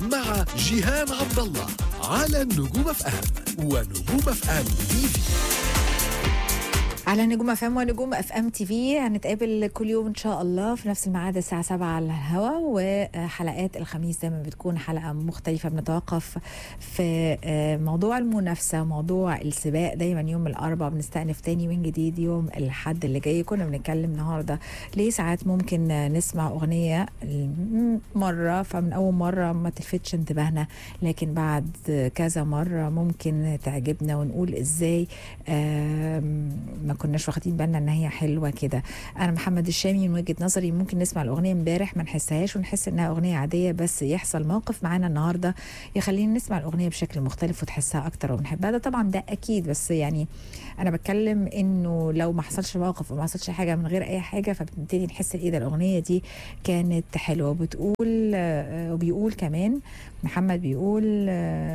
مع جيهان عبد الله على النجوم اف ام ونجوم اف ام تي في على نجوم اف ام ونجوم اف ام تي في هنتقابل كل يوم ان شاء الله في نفس الميعاد الساعه 7 على الهواء وحلقات الخميس دايما بتكون حلقه مختلفه بنتوقف في موضوع المنافسه موضوع السباق دايما يوم الاربعاء بنستأنف تاني من جديد يوم الحد اللي جاي كنا بنتكلم النهارده ليه ساعات ممكن نسمع اغنيه مره فمن اول مره ما تلفتش انتباهنا لكن بعد كذا مره ممكن تعجبنا ونقول ازاي ما كناش واخدين بالنا ان هي حلوه كده انا محمد الشامي من وجهه نظري ممكن نسمع الاغنيه امبارح ما نحسهاش ونحس انها اغنيه عاديه بس يحصل موقف معانا النهارده يخلينا نسمع الاغنيه بشكل مختلف وتحسها اكتر وبنحبها ده طبعا ده اكيد بس يعني انا بتكلم انه لو ما حصلش موقف وما حصلش حاجه من غير اي حاجه فبنبتدي نحس ايه ده الاغنيه دي كانت حلوه وبتقول وبيقول كمان محمد بيقول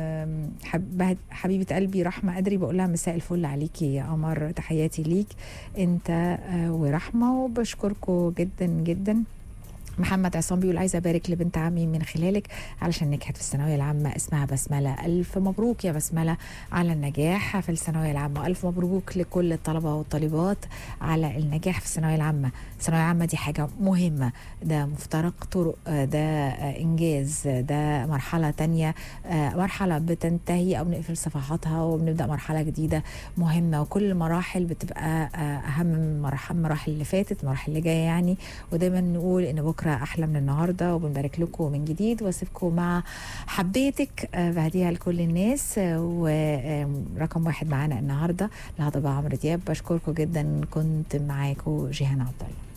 حبيبه قلبي رحمه قدري بقول لها مساء الفل عليكي يا قمر تحياتي ليك انت ورحمه وبشكركم جدا جدا محمد عصام بيقول عايزه ابارك لبنت عمي من خلالك علشان نجحت في الثانويه العامه اسمها بسمله الف مبروك يا بسمله على النجاح في الثانويه العامه الف مبروك لكل الطلبه والطالبات على النجاح في الثانويه العامه الثانويه العامه دي حاجه مهمه ده مفترق طرق ده انجاز ده مرحله تانية مرحله بتنتهي او بنقفل صفحاتها وبنبدا مرحله جديده مهمه وكل المراحل بتبقى اهم من المراحل اللي فاتت المراحل اللي جايه يعني ودايما نقول ان بكره بكره احلى من النهارده وبنبارك لكم من جديد واسيبكم مع حبيتك بهديها لكل الناس ورقم واحد معانا النهارده الهضبه عمرو دياب بشكركم جدا كنت معاكم جيهان عبد الله